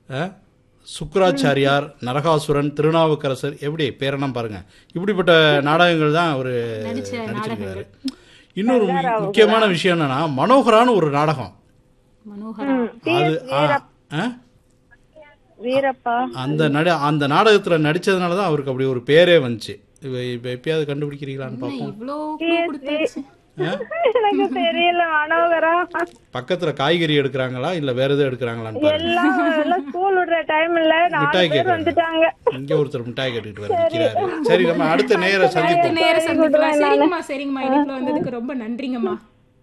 ஆ? சுக்ராச்சாரியார் நரகாசுரன் திருநாவுக்கரசர் எப்படி பேரெல்லாம் பாருங்க இப்படிப்பட்ட நாடகங்கள் தான் அவர் நடிச்ச நடிச்சிருக்காரு இன்னொரு மு- முக்கியமான விஷயம் என்னன்னா மனோகரான்னு ஒரு நாடகம் மனோகரா அது ஆ, ஆ? வீரப்பா அந்த நடி அந்த நாடகத்துல நடிச்சதுனால தான் அவருக்கு அப்படி ஒரு பேரே வந்துச்சு இவ இப்ப எப்பயாவது கண்டுபிடிக்கிறீங்களான்னு பார்ப்போம் இவ்வளோ clue கொடுத்தாச்சு எனக்கு தெரியல மனோகரா பக்கத்துல காய்கறி எடுக்கிறாங்களா இல்ல வேற எதுவும் எடுக்கிறாங்களான்னு பாருங்க எல்லாம் எல்லாம் ஸ்கூல் விடுற டைம்ல நாலு மிட்டாய் பேர் கேட்கறாங்க வந்துட்டாங்க இங்க ஒருத்தர் மிட்டாய் கேட்டுக்கிட்டு வர நிக்கிறாரு சரி நம்ம அடுத்த நேர சந்திப்போம் நேரம் சந்திக்கலாம் சரிங்கம்மா சரிங்கம்மா இணைப்புல வந்ததுக்கு ரொம்ப நன்றிங்கம்மா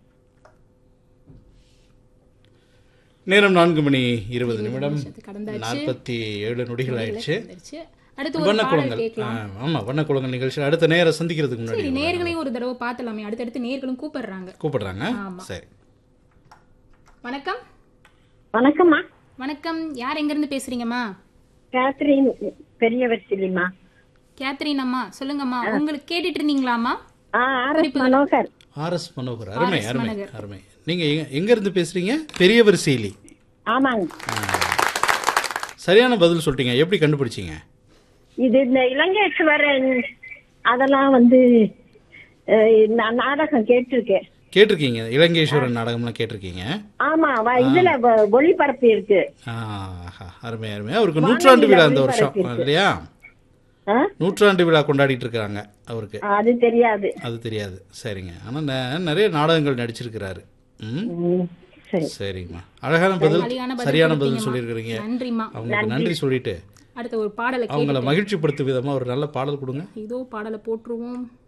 நேரம் நான்கு மணி இருபது நிமிடம் கடந்தாச்சு நாற்பத்தி ஏழு நொடிகள் ஆயிடுச்சு வந்துருச்சு. அடுத்து ஒரு பாடல் வண்ணக்குளங்கள் கேட்கலாம் ஆ, ஆமா வண்ணக்குளங்கள் நிகழ்ச்சி அடுத்த நேர சந்திக்கிறதுக்கு முன்னாடி சரி நேர்களையும் ஒரு தடவை பார்த்தலாமே அடுத்தடுத்து நேர்களும் கூப்பிடுறாங்க கூப்பிடுறாங்க சரி வணக்கம் வணக்கம்மா வணக்கம் யார் எங்க இருந்து பேசுறீங்கம்மா கேத்ரின் பெரியவர் சிலிமா கேத்ரின் அம்மா சொல்லுங்கம்மா உங்களுக்கு கேட்டுட்டு இருந்தீங்களாம்மா R S Manohar R S Manohar அருமை RS அருமை மனோகர். அருமை நீங்க எங்க- எங்க இருந்து பேசுறீங்க பெரியவர் சீலி ஆமாங்க சரியான பதில் சொல்லிட்டீங்க எப்படி கண்டுபிடிச்சீங்க இது இந்த இலங்கேஸ்வரன் அதெல்லாம் வந்து அஹ், நான் நாடகம் கேட்டிருக்கேன் கேட்டிருக்கீங்க இலங்கேஸ்வரன் நாடகம்லாம் கேட்டிருக்கீங்க ஆமா வ- இதுல வ- ஒளிபரப்பு இருக்கு ஆஹா, அருமை அருமை அவருக்கு நூற்றாண்டு விழா இந்த வருஷம் இல்லையா ஆ? நூற்றாண்டு விழா கொண்டாடிட்டு இருக்காங்க அவருக்கு அது தெரியாது அது தெரியாது சரிங்க ஆனா நெ- நிறைய நாடகங்கள் நடிச்சிருக்கிறாரு ம் ம், சரி சரிங்கம்மா அழகான பதில் சரியான பதில் சரியான பதில் கொடுத்தீங்கம்மா. சொல்லியிருக்கிறீங்க நன்றிம்மா அவங்களுக்கு நன்றி சொல்லிட்டு அடுத்த ஒரு பாடலை அவங்கள கேட்டு மகிழ்ச்சிப்படுத்தும் விதமா ஒரு நல்ல பாடல் கொடுங்க இதோ பாடலை போட்டுருவோம்